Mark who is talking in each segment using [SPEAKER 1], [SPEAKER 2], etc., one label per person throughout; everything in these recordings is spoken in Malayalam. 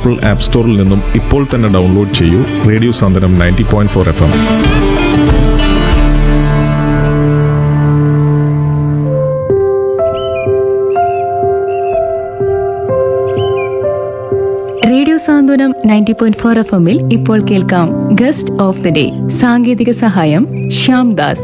[SPEAKER 1] ആപ്പിൾ ആപ്പ് സ്റ്റോറിൽ നിന്നും ഇപ്പോൾ തന്നെ ഡൗൺലോഡ് ചെയ്യൂ radio Santhwanam ninety point four F M
[SPEAKER 2] radio Santhwanam ninety point four F എമ്മിൽ ഇപ്പോൾ കേൾക്കാം ഗസ്റ്റ് ഓഫ് ദി ഡേ സാങ്കേതിക സഹായം ശ്യാം ദാസ്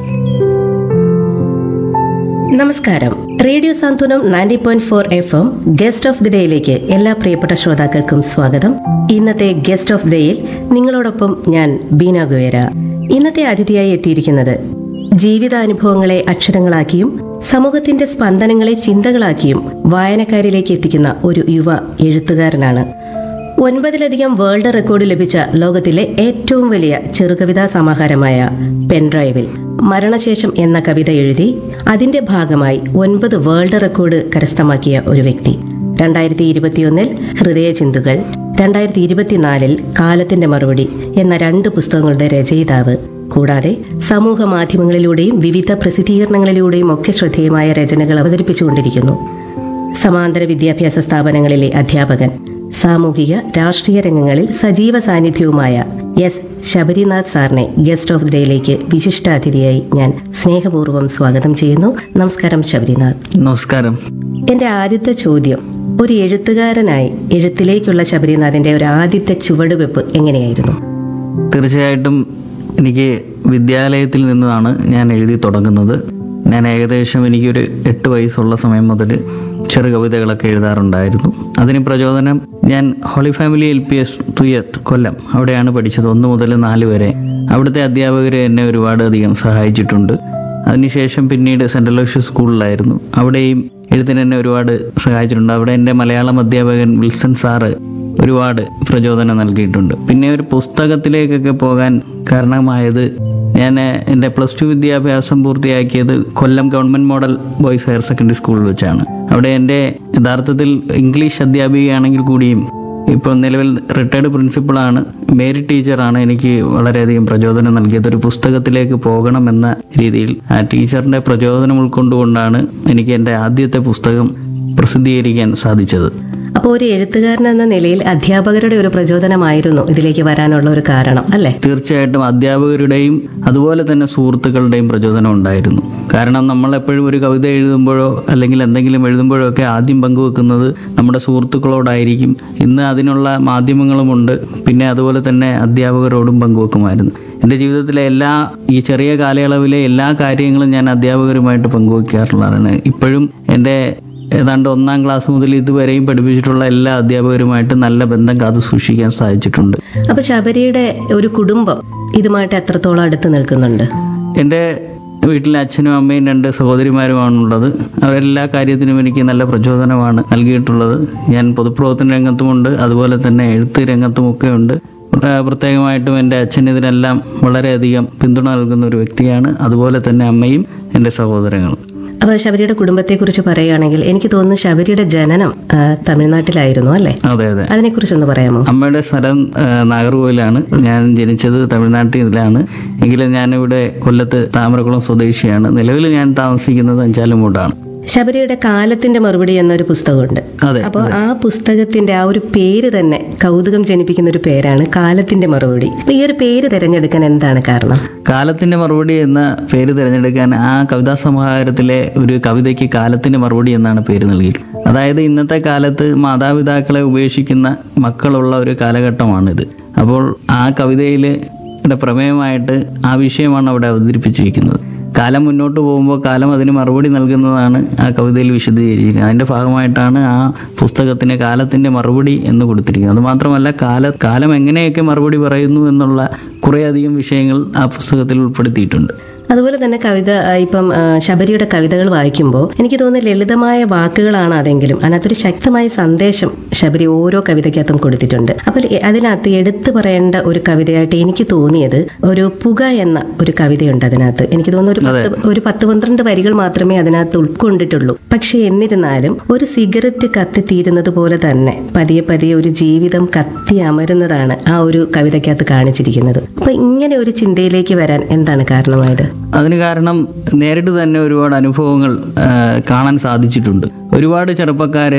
[SPEAKER 3] നമസ്കാരം radio Santhwanam ninety point four F M guest of the ഡേയിലേക്ക് എല്ലാ പ്രിയപ്പെട്ട ശ്രോതാക്കൾക്കും സ്വാഗതം ഇന്നത്തെ ഗസ്റ്റ് ഓഫ് ദി ഡേയിൽ നിങ്ങളോടൊപ്പം ഞാൻ ബീന ഗുവേര ഇന്നത്തെ അതിഥിയായി എത്തിയിരിക്കുന്നത് ജീവിതാനുഭവങ്ങളെ അക്ഷരങ്ങളാക്കിയും സമൂഹത്തിന്റെ സ്പന്ദനങ്ങളെ ചിന്തകളാക്കിയും വായനക്കാരിലേക്ക് എത്തിക്കുന്ന ഒരു യുവ എഴുത്തുകാരനാണ് ഒൻപതിലധികം വേൾഡ് റെക്കോർഡ് ലഭിച്ച ലോകത്തിലെ ഏറ്റവും വലിയ ചെറുകവിതാ സമാഹാരമായ പെൻഡ്രൈവിൽ മരണശേഷം എന്ന കവിത എഴുതി അതിന്റെ ഭാഗമായി ഒൻപത് വേൾഡ് റെക്കോർഡ് കരസ്ഥമാക്കിയ ഒരു വ്യക്തി രണ്ടായിരത്തി ഇരുപത്തിയൊന്നിൽ ഹൃദയചിന്തുകൾ രണ്ടായിരത്തി ഇരുപത്തിനാലിൽ കാലത്തിന്റെ മറുപടി എന്ന രണ്ട് പുസ്തകങ്ങളുടെ രചയിതാവ് കൂടാതെ സമൂഹ മാധ്യമങ്ങളിലൂടെയും വിവിധ പ്രസിദ്ധീകരണങ്ങളിലൂടെയും ഒക്കെ ശ്രദ്ധേയമായ രചനകൾ അവതരിപ്പിച്ചുകൊണ്ടിരിക്കുന്നു സമാന്തര വിദ്യാഭ്യാസ സ്ഥാപനങ്ങളിലെ അധ്യാപകൻ സാമൂഹിക രാഷ്ട്രീയ രംഗങ്ങളിൽ സജീവ സാന്നിധ്യവുമായ എസ് ശബരിനാഥ് സാറിനെ ഗസ്റ്റ് ഓഫ് ദി ഡേയിലേക്ക് വിശിഷ്ടാതിഥിയായി ഞാൻ സ്നേഹപൂർവ്വം സ്വാഗതം ചെയ്യുന്നു നമസ്കാരം ശബരിനാഥ്
[SPEAKER 4] നമസ്കാരം
[SPEAKER 3] എൻ്റെ ആദ്യത്തെ ചോദ്യം ഒരു എഴുത്തുകാരനായി എഴുത്തിലേക്കുള്ള ശബരിനാഥിന്റെ ഒരു ആദ്യത്തെ ചുവടുവെപ്പ് എങ്ങനെയായിരുന്നു
[SPEAKER 4] തീർച്ചയായിട്ടും എനിക്ക് വിദ്യാലയത്തിൽ നിന്നാണ് ഞാൻ എഴുതി തുടങ്ങുന്നത് ഞാൻ ഏകദേശം എനിക്കൊരു എട്ട് വയസ്സുള്ള സമയം മുതൽ ചെറു കവിതകളൊക്കെ എഴുതാറുണ്ടായിരുന്നു അതിന് പ്രചോദനം ഞാൻ holy family L P S Thuyyath Kollam അവിടെയാണ് പഠിച്ചത് ഒന്ന് മുതൽ നാല് വരെ അവിടുത്തെ അധ്യാപകർ എന്നെ ഒരുപാട് അധികം സഹായിച്ചിട്ടുണ്ട് അതിനുശേഷം പിന്നീട് സെൻട്രൽ ലക്ഷ്യ സ്കൂളിലായിരുന്നു അവിടെയും എഴുത്തിന് എന്നെ ഒരുപാട് സഹായിച്ചിട്ടുണ്ട് അവിടെ എൻ്റെ മലയാളം അധ്യാപകൻ വിൽസൺ സാറ് ഒരുപാട് പ്രചോദനം നൽകിയിട്ടുണ്ട് പിന്നെ ഒരു പുസ്തകത്തിലേക്കൊക്കെ പോകാൻ കാരണമായത് ഞാൻ എൻ്റെ പ്ലസ് ടു വിദ്യാഭ്യാസം പൂർത്തിയാക്കിയത് Kollam government model boys higher secondary സ്കൂളിൽ വെച്ചാണ് അവിടെ എൻ്റെ യഥാർത്ഥത്തിൽ ഇംഗ്ലീഷ് അധ്യാപികയാണെങ്കിൽ കൂടിയും ഇപ്പോൾ നിലവിൽ റിട്ടയർഡ് പ്രിൻസിപ്പളാണ് മേരി ടീച്ചറാണ് എനിക്ക് വളരെയധികം പ്രചോദനം നൽകിയത് ഒരു പുസ്തകത്തിലേക്ക് പോകണമെന്ന രീതിയിൽ ആ ടീച്ചറിൻ്റെ പ്രചോദനം ഉൾക്കൊണ്ടുകൊണ്ടാണ് എനിക്ക് എൻ്റെ ആദ്യത്തെ പുസ്തകം പ്രസിദ്ധീകരിക്കാൻ സാധിച്ചത്
[SPEAKER 3] അപ്പോൾ ഒരു എഴുത്തുകാരൻ എന്ന നിലയിൽ അധ്യാപകരുടെ ഒരു പ്രചോദനമായിരുന്നു ഇതിലേക്ക് വരാനുള്ള ഒരു കാരണം അല്ലേ
[SPEAKER 4] തീർച്ചയായിട്ടും അധ്യാപകരുടെയും അതുപോലെ തന്നെ സുഹൃത്തുക്കളുടെയും പ്രചോദനം ഉണ്ടായിരുന്നു കാരണം നമ്മൾ എപ്പോഴും ഒരു കവിത എഴുതുമ്പോഴോ അല്ലെങ്കിൽ എന്തെങ്കിലും എഴുതുമ്പോഴോ ഒക്കെ ആദ്യം പങ്കുവെക്കുന്നത് നമ്മുടെ സുഹൃത്തുക്കളോടായിരിക്കും ഇന്ന് അതിനുള്ള മാധ്യമങ്ങളുമുണ്ട് പിന്നെ അതുപോലെ തന്നെ അധ്യാപകരോടും പങ്കുവെക്കുമായിരുന്നു എൻ്റെ ജീവിതത്തിലെ എല്ലാ ഈ ചെറിയ കാലയളവിലെ എല്ലാ കാര്യങ്ങളും ഞാൻ അധ്യാപകരുമായിട്ട് പങ്കുവെക്കാറുള്ളതാണ് ഇപ്പോഴും എൻ്റെ ഏതാണ്ട് ഒന്നാം ക്ലാസ് മുതൽ ഇതുവരെയും പഠിപ്പിച്ചിട്ടുള്ള എല്ലാ അധ്യാപകരുമായിട്ട് നല്ല ബന്ധം കാത്തു സൂക്ഷിക്കാൻ സാധിച്ചിട്ടുണ്ട്
[SPEAKER 3] അപ്പൊ ശബരിയുടെ ഒരു കുടുംബം ഇതുമായിട്ട് എത്രത്തോളം അടുത്ത് നിൽക്കുന്നുണ്ട്
[SPEAKER 4] എൻ്റെ വീട്ടിൽ അച്ഛനും അമ്മയും രണ്ട് സഹോദരിമാരുമാണുള്ളത് അവരെല്ലാ കാര്യത്തിനും എനിക്ക് നല്ല പ്രചോദനമാണ് നൽകിയിട്ടുള്ളത് ഞാൻ പൊതുപ്രവർത്തന രംഗത്തുമുണ്ട് അതുപോലെ തന്നെ എഴുത്ത് രംഗത്തുമൊക്കെ ഉണ്ട് പ്ര- പ്രത്യേകമായിട്ടും എൻ്റെ അച്ഛൻ ഇതിനെല്ലാം വളരെയധികം പിന്തുണ നൽകുന്ന ഒരു വ്യക്തിയാണ് അതുപോലെ തന്നെ അമ്മയും എൻ്റെ സഹോദരങ്ങളും
[SPEAKER 3] അപ്പൊ ശബരിയുടെ കുടുംബത്തെക്കുറിച്ച് പറയുകയാണെങ്കിൽ എനിക്ക് തോന്നുന്നു ശബരിയുടെ ജനനം ആ, തമിഴ്നാട്ടിലായിരുന്നു അല്ലേ
[SPEAKER 4] അതെ അതെ
[SPEAKER 3] അതിനെക്കുറിച്ചൊന്ന് പറയാമോ
[SPEAKER 4] അമ്മയുടെ സ്ഥലം ആ, നാഗർകോവിലാണ് ഞാൻ ജനിച്ചത് തമിഴ്നാട്ടിലാണ് എങ്കിലും ഞാനിവിടെ കൊല്ലത്ത് താമരക്കുളം സ്വദേശിയാണ് നിലവിൽ ഞാൻ താമസിക്കുന്നത് അഞ്ചാലുമൂടാണ്
[SPEAKER 3] ശബരിയുടെ കാലത്തിന്റെ മറുപടി എന്നൊരു പുസ്തകമുണ്ട്
[SPEAKER 4] അതെ
[SPEAKER 3] അപ്പോൾ ആ പുസ്തകത്തിന്റെ ആ ഒരു പേര് തന്നെ കൗതുകം ജനിപ്പിക്കുന്ന ഒരു പേരാണ് കാലത്തിന്റെ മറുപടി അപ്പൊ ഈ ഒരു പേര് തിരഞ്ഞെടുക്കാൻ എന്താണ് കാരണം
[SPEAKER 4] കാലത്തിന്റെ മറുപടി എന്ന പേര് തിരഞ്ഞെടുക്കാൻ ആ കവിതാ സമാഹാരത്തിലെ ഒരു കവിതയ്ക്ക് കാലത്തിന്റെ മറുപടി എന്നാണ് പേര് നൽകിയിട്ടുള്ളത് അതായത് ഇന്നത്തെ കാലത്ത് മാതാപിതാക്കളെ ഉപേക്ഷിക്കുന്ന മക്കളുള്ള ഒരു കാലഘട്ടമാണിത് അപ്പോൾ ആ കവിതയിൽ പ്രമേയമായിട്ട് ആ വിഷയമാണ് അവിടെ അവതരിപ്പിച്ചിരിക്കുന്നത് കാലം മുന്നോട്ട് പോകുമ്പോൾ കാലം അതിന് മറുപടി നൽകുന്നതാണ് ആ കവിതയിൽ വിശദീകരിച്ചിരിക്കുന്നത് അതിൻ്റെ ഭാഗമായിട്ടാണ് ആ പുസ്തകത്തിന് കാലത്തിൻ്റെ മറുപടി എന്ന് കൊടുത്തിരിക്കുന്നത് അതുമാത്രമല്ല കാല കാലം എങ്ങനെയൊക്കെ മറുപടി പറയുന്നു എന്നുള്ള കുറേയധികം വിഷയങ്ങൾ ആ പുസ്തകത്തിൽ ഉൾപ്പെടുത്തിയിട്ടുണ്ട്
[SPEAKER 3] അതുപോലെ തന്നെ കവിത ആ, ഇപ്പം ആ, ശബരിയുടെ കവിതകൾ വായിക്കുമ്പോൾ എനിക്ക് തോന്നുന്നു ലളിതമായ വാക്കുകളാണ് അതെങ്കിലും അതിനകത്തൊരു ശക്തമായ സന്ദേശം ശബരി ഓരോ കവിതയ്ക്കകത്തും കൊടുത്തിട്ടുണ്ട് അപ്പോൾ എ- അതിനകത്ത് എടുത്തു പറയേണ്ട ഒരു കവിതയായിട്ട് എനിക്ക് തോന്നിയത് ഒരു പുക എന്ന ഒരു കവിതയുണ്ട് അതിനകത്ത് എനിക്ക് തോന്നുന്നു ഒരു പത്ത് ഒരു പത്ത് പന്ത്രണ്ട് വരികൾ മാത്രമേ അതിനകത്ത് ഉൾക്കൊണ്ടിട്ടുള്ളൂ പക്ഷേ എന്നിരുന്നാലും ഒരു സിഗരറ്റ് കത്തിത്തീരുന്നത് പോലെ തന്നെ പതിയെ പതിയെ ഒരു ജീവിതം കത്തി അമരുന്നതാണ് ആ ഒരു കവിതയ്ക്കകത്ത് കാണിച്ചിരിക്കുന്നത് അപ്പൊ ഇങ്ങനെ ഒരു ചിന്തയിലേക്ക് വരാൻ എന്താണ് കാരണമായത്
[SPEAKER 4] അതിന് കാരണം നേരിട്ട് തന്നെ ഒരുപാട് അനുഭവങ്ങൾ ആ, കാണാൻ സാധിച്ചിട്ടുണ്ട് ഒരുപാട് ചെറുപ്പക്കാർ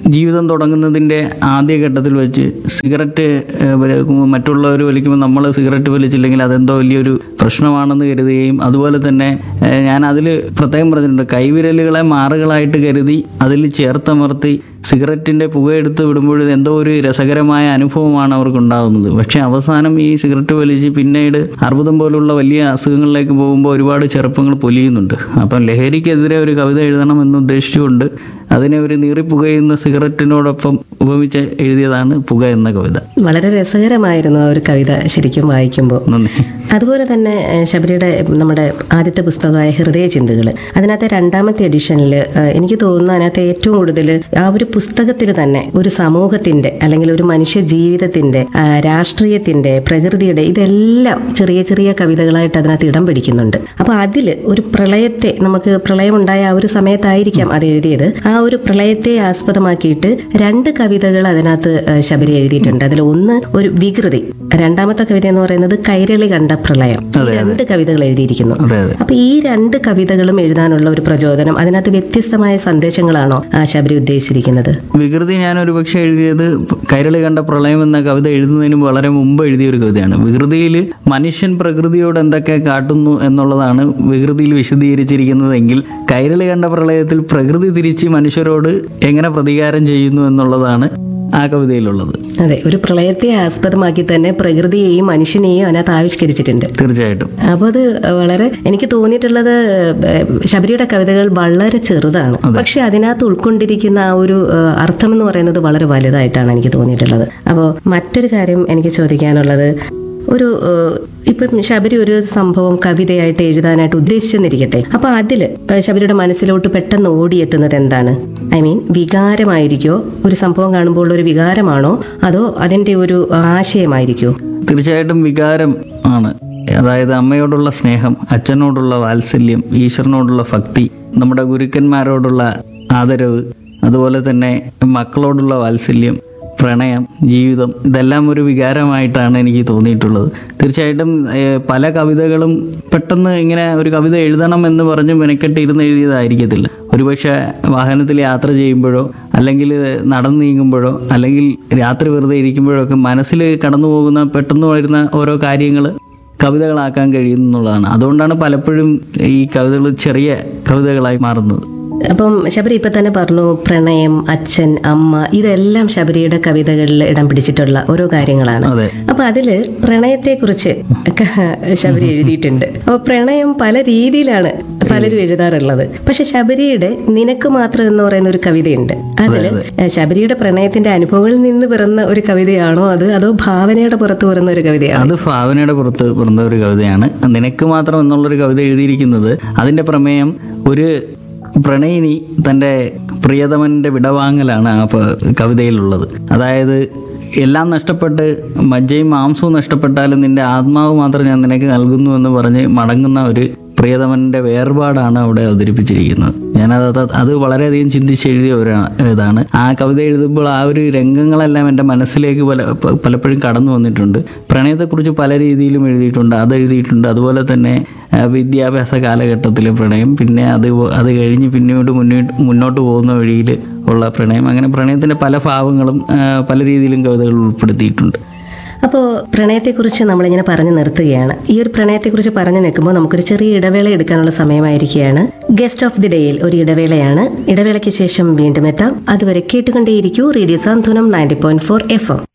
[SPEAKER 4] ജീവിതം തുടങ്ങുന്നതിൻ്റെ ആദ്യഘട്ടത്തിൽ വെച്ച് സിഗരറ്റ് ഏഹ്, വലിക്കുമ്പോൾ മറ്റുള്ളവർ വലിക്കുമ്പോൾ നമ്മൾ സിഗരറ്റ് വലിച്ചില്ലെങ്കിൽ അതെന്തോ വലിയൊരു പ്രശ്നമാണെന്ന് കരുതുകയും അതുപോലെ തന്നെ ഏഹ്, ഞാൻ അതിൽ പ്രത്യേകം പറഞ്ഞിട്ടുണ്ട് കൈവിരലുകളെ മാറുകളായിട്ട് കരുതി അതിൽ ചേർത്തമർത്തി സിഗരറ്റിൻ്റെ പുകയെടുത്ത് വിടുമ്പോൾ എന്തോ ഒരു രസകരമായ അനുഭവമാണ് അവർക്ക് ഉണ്ടാകുന്നത് പക്ഷെ അവസാനം ഈ സിഗരറ്റ് വലിച്ച് പിന്നീട് അർബുദം പോലുള്ള വലിയ അസുഖങ്ങളിലേക്ക് പോകുമ്പോൾ ഒരുപാട് ചെറുപ്പങ്ങൾ പൊലിയുന്നുണ്ട് അപ്പം ലഹരിക്കെതിരെ ഒരു കവിത എഴുതണം എന്ന് ഉദ്ദേശിച്ചുകൊണ്ട് അതിനെ ഒരു നീറിപ്പുകയുന്ന സിഗരറ്റിനോടൊപ്പം ഉപമിച്ച് എഴുതിയതാണ് പുക എന്ന കവിത
[SPEAKER 3] വളരെ രസകരമായിരുന്നു ആ ഒരു കവിത ശരിക്കും വായിക്കുമ്പോൾ
[SPEAKER 4] നന്ദി
[SPEAKER 3] അതുപോലെ തന്നെ ഏഹ്, ശബരിയുടെ നമ്മുടെ ആദ്യത്തെ പുസ്തകമായ ഹൃദയ ചിന്തകൾ അതിനകത്തെ രണ്ടാമത്തെ എഡിഷനിൽ എനിക്ക് തോന്നുന്നു അതിനകത്ത് ഏറ്റവും കൂടുതൽ ആ ഒരു പുസ്തകത്തിൽ തന്നെ ഒരു സമൂഹത്തിന്റെ അല്ലെങ്കിൽ ഒരു മനുഷ്യ ജീവിതത്തിന്റെ ആ, രാഷ്ട്രീയത്തിന്റെ പ്രകൃതിയുടെ ഇതെല്ലാം ചെറിയ ചെറിയ കവിതകളായിട്ട് അതിനകത്ത് ഇടം പിടിക്കുന്നുണ്ട് അപ്പൊ അതിൽ ഒരു പ്രളയത്തെ നമുക്ക് പ്രളയമുണ്ടായ ആ ഒരു സമയത്തായിരിക്കാം അത് എഴുതിയത് ആ ഒരു പ്രളയത്തെ ആസ്പദമാക്കിയിട്ട് രണ്ട് കവിതകൾ അതിനകത്ത് ഏഹ്, ശബരി എഴുതിയിട്ടുണ്ട് അതിൽ ഒന്ന് ഒരു വികൃതി രണ്ടാമത്തെ കവിത എന്ന് പറയുന്നത് കൈരളി കണ്ട പ്രളയം ഈ രണ്ട് കവിതകൾ എഴുതിയിരിക്കുന്നു
[SPEAKER 4] അതെ അതെ
[SPEAKER 3] അപ്പൊ ഈ രണ്ട് കവിതകളും എഴുതാനുള്ള ഒരു പ്രചോദനം അതിനകത്ത് വ്യത്യസ്തമായ സന്ദേശങ്ങളാണോ ആ ശബരി ഉദ്ദേശിച്ചിരിക്കുന്നത്
[SPEAKER 4] വികൃതി ഞാൻ ഒരു പക്ഷേ എഴുതിയത് കൈരളി കണ്ട പ്രളയം എന്ന കവിത എഴുതുന്നതിന് വളരെ മുമ്പ് എഴുതിയ ഒരു കവിതയാണ് വികൃതിയിൽ മനുഷ്യൻ പ്രകൃതിയോട് എന്തൊക്കെ കാട്ടുന്നു എന്നുള്ളതാണ് വികൃതിയിൽ വിശദീകരിച്ചിരിക്കുന്നതെങ്കിൽ കൈരളി കണ്ട പ്രളയത്തിൽ പ്രകൃതി തിരിച്ച് മനുഷ്യരോട് എങ്ങനെ പ്രതികാരം ചെയ്യുന്നു എന്നുള്ളതാണ് ആ കവിതയിലുള്ളത്
[SPEAKER 3] അതെ ഒരു പ്രളയത്തെ ആസ്പദമാക്കി തന്നെ പ്രകൃതിയെയും മനുഷ്യനെയും അതിനകത്ത് ആവിഷ്കരിച്ചിട്ടുണ്ട്
[SPEAKER 4] തീർച്ചയായിട്ടും
[SPEAKER 3] അപ്പോൾ അത് വളരെ എനിക്ക് തോന്നിയിട്ടുള്ളത് ഏഹ്, ശബരിയുടെ കവിതകൾ വളരെ ചെറുതാണ് പക്ഷെ അതിനകത്ത് ഉൾക്കൊണ്ടിരിക്കുന്ന ആ ഒരു ഏഹ്, അർത്ഥം എന്ന് പറയുന്നത് വളരെ വലുതായിട്ടാണ് എനിക്ക് തോന്നിയിട്ടുള്ളത് അപ്പോൾ മറ്റൊരു കാര്യം എനിക്ക് ചോദിക്കാനുള്ളത് ഒരു ഏഹ്, ഇപ്പം ശബരി ഒരു സംഭവം കവിതയായിട്ട് എഴുതാനായിട്ട് ഉദ്ദേശിച്ചെന്നിരിക്കട്ടെ അപ്പൊ അതില് ഏഹ്, ശബരിയുടെ മനസ്സിലോട്ട് പെട്ടെന്ന് ഓടിയെത്തുന്നത് എന്താണ് ഐ മീൻ വികാരമായിരിക്കോ ഒരു സംഭവം കാണുമ്പോൾ ഒരു വികാരമാണോ അതോ അതിന്റെ ഒരു ആശയമായിരിക്കോ
[SPEAKER 4] തീർച്ചയായിട്ടും വികാരം ആണ് അതായത് അമ്മയോടുള്ള സ്നേഹം അച്ഛനോടുള്ള വാത്സല്യം ഈശ്വരനോടുള്ള ഭക്തി നമ്മുടെ ഗുരുക്കന്മാരോടുള്ള ആദരവ് അതുപോലെ തന്നെ മക്കളോടുള്ള വാത്സല്യം പ്രണയം ജീവിതം ഇതെല്ലാം ഒരു വികാരമായിട്ടാണ് എനിക്ക് തോന്നിയിട്ടുള്ളത് തീർച്ചയായിട്ടും ഏഹ്, പല കവിതകളും പെട്ടെന്ന് ഇങ്ങനെ ഒരു കവിത എഴുതണം എന്ന് പറഞ്ഞ് മെനക്കെട്ട് ഇരുന്ന് എഴുതിയതായിരിക്കത്തില്ല ഒരുപക്ഷെ വാഹനത്തിൽ യാത്ര ചെയ്യുമ്പോഴോ അല്ലെങ്കിൽ നടന്നു നീങ്ങുമ്പോഴോ അല്ലെങ്കിൽ രാത്രി വെറുതെ ഇരിക്കുമ്പോഴോ ഒക്കെ മനസ്സിൽ കടന്നു പോകുന്ന പെട്ടെന്ന് വരുന്ന ഓരോ കാര്യങ്ങൾ കവിതകളാക്കാൻ കഴിയുന്നുള്ളതാണ് അതുകൊണ്ടാണ് പലപ്പോഴും ഈ കവിതകൾ ചെറിയ കവിതകളായി മാറുന്നത്
[SPEAKER 3] അപ്പം ശബരി ഇപ്പൊ തന്നെ പറഞ്ഞു പ്രണയം അച്ഛൻ അമ്മ ഇതെല്ലാം ശബരിയുടെ കവിതകളിൽ ഇടം പിടിച്ചിട്ടുള്ള ഓരോ കാര്യങ്ങളാണ്
[SPEAKER 4] അതെ
[SPEAKER 3] അപ്പൊ അതില് പ്രണയത്തെക്കുറിച്ച് ഒക്കെ ശബരി എഴുതിയിട്ടുണ്ട് അപ്പൊ പ്രണയം പല രീതിയിലാണ് പലരും എഴുതാറുള്ളത് പക്ഷെ ശബരിയുടെ നിനക്ക് മാത്രം എന്ന് പറയുന്ന ഒരു കവിതയുണ്ട് അതില് ശബരിയുടെ പ്രണയത്തിന്റെ അനുഭവങ്ങളിൽ നിന്ന് പിറന്ന ഒരു കവിതയാണോ അത് അതോ ഭാവനയുടെ പുറത്ത് പിറന്ന ഒരു കവിതയാണോ
[SPEAKER 4] അത് ഭാവനയുടെ പുറത്ത് പിറന്ന ഒരു കവിതയാണ് നിനക്ക് മാത്രം എന്നുള്ളൊരു കവിത എഴുതിയിരിക്കുന്നത് അതിൻ്റെ പ്രമേയം ഒരു പ്രണയിനി തൻ്റെ പ്രിയതമൻ്റെ വിടവാങ്ങലാണ് ആ പ- കവിതയിലുള്ളത് അതായത് എല്ലാം നഷ്ടപ്പെട്ട് മജ്ജയും മാംസവും നഷ്ടപ്പെട്ടാലും നിന്റെ ആത്മാവ് മാത്രം ഞാൻ നിനക്ക് നൽകുന്നു എന്ന് പറഞ്ഞ് മടങ്ങുന്ന ഒരു പ്രിയതമൻ്റെ വേർപാടാണ് അവിടെ അവതരിപ്പിച്ചിരിക്കുന്നത് ഞാനത് അത് അത് വളരെയധികം ചിന്തിച്ച് എഴുതിയ ഒരു ഇതാണ് ആ കവിത എഴുതുമ്പോൾ ആ ഒരു രംഗങ്ങളെല്ലാം എൻ്റെ മനസ്സിലേക്ക് പല പ- പലപ്പോഴും കടന്നു വന്നിട്ടുണ്ട് പ്രണയത്തെക്കുറിച്ച് പല രീതിയിലും എഴുതിയിട്ടുണ്ട് അത് എഴുതിയിട്ടുണ്ട് അതുപോലെ തന്നെ ആ, വിദ്യാഭ്യാസ കാലഘട്ടത്തിലെ പ്രണയം പിന്നെ അത് പോ- അത് കഴിഞ്ഞ് പിന്നീട് മുന്നോട്ട് മുന്നോട്ട് പോകുന്ന വഴിയിൽ ഉള്ള പ്രണയം അങ്ങനെ പ്രണയത്തിൻ്റെ പല ഭാവങ്ങളും ആ, പല രീതിയിലും കവിതകൾ ഉൾപ്പെടുത്തിയിട്ടുണ്ട്
[SPEAKER 3] അപ്പോൾ പ്രണയത്തെക്കുറിച്ച് നമ്മളിങ്ങനെ പറഞ്ഞു നിർത്തുകയാണ് ഈ ഒരു പ്രണയത്തെക്കുറിച്ച് പറഞ്ഞു നിൽക്കുമ്പോൾ നമുക്കൊരു ചെറിയ ഇടവേള എടുക്കാനുള്ള സമയമായിരിക്കുകയാണ് ഗസ്റ്റ് ഓഫ് ദി ഡേയിൽ ഒരു ഇടവേളയാണ് ഇടവേളയ്ക്ക് ശേഷം വീണ്ടും എത്താം അതുവരെ കേട്ടുകൊണ്ടേയിരിക്കൂ radio Santhwanam ninety point four F M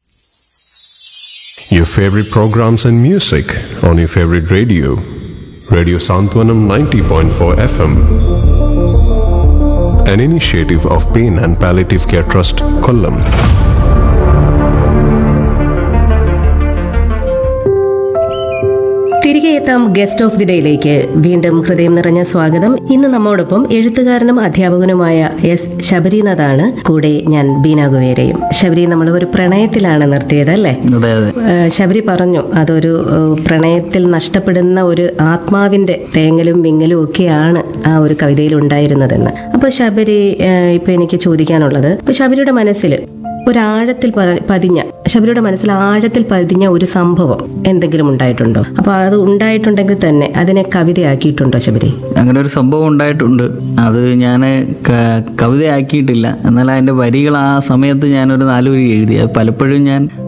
[SPEAKER 5] Your favorite programs and music on your favorite radio. Radio Santwanam 90.4 FM. An initiative of Pain and Palliative Care Trust, Kollam.
[SPEAKER 3] തിരികെ എത്താം ഗസ്റ്റ് ഓഫ് ദി ഡേയിലേക്ക് വീണ്ടും ഹൃദയം നിറഞ്ഞ സ്വാഗതം ഇന്ന് നമ്മോടൊപ്പം എഴുത്തുകാരനും അധ്യാപകനുമായ എസ് ശബരിനാഥാണ് കൂടെ ഞാൻ ബീന ഗുവേരയും ശബരി നമ്മൾ ഒരു പ്രണയത്തിലാണ് നിർത്തിയത് അല്ലേ
[SPEAKER 4] അതെ അതെ
[SPEAKER 3] ഏഹ് ശബരി പറഞ്ഞു അതൊരു ഏഹ് പ്രണയത്തിൽ നഷ്ടപ്പെടുന്ന ഒരു ആത്മാവിന്റെ തേങ്ങലും വിങ്ങലും ഒക്കെയാണ് ആ ഒരു കവിതയിൽ ഉണ്ടായിരുന്നതെന്ന് അപ്പൊ ശബരി ഏഹ് ഇപ്പൊ എനിക്ക് ചോദിക്കാനുള്ളത് ഇപ്പൊ ശബരിയുടെ മനസ്സിൽ ഒരാഴത്തിൽ പ- പതിഞ്ഞ ശബരിയുടെ മനസ്സിൽ ആഴത്തിൽ പതിഞ്ഞ ഒരു സംഭവം എന്തെങ്കിലും ഉണ്ടായിട്ടുണ്ടോ അപ്പൊ അത് ഉണ്ടായിട്ടുണ്ടെങ്കിൽ തന്നെ അതിനെ കവിതയാക്കിയിട്ടുണ്ടോ ശബരി
[SPEAKER 4] അങ്ങനെ ഒരു സംഭവം ഉണ്ടായിട്ടുണ്ട് അത് ഞാൻ കവിതയാക്കിയിട്ടില്ല എന്നാൽ അതിൻ്റെ വരികൾ ആ സമയത്ത് ഞാനൊരു നാല് വരി എഴുതി അത് പലപ്പോഴും ഞാൻ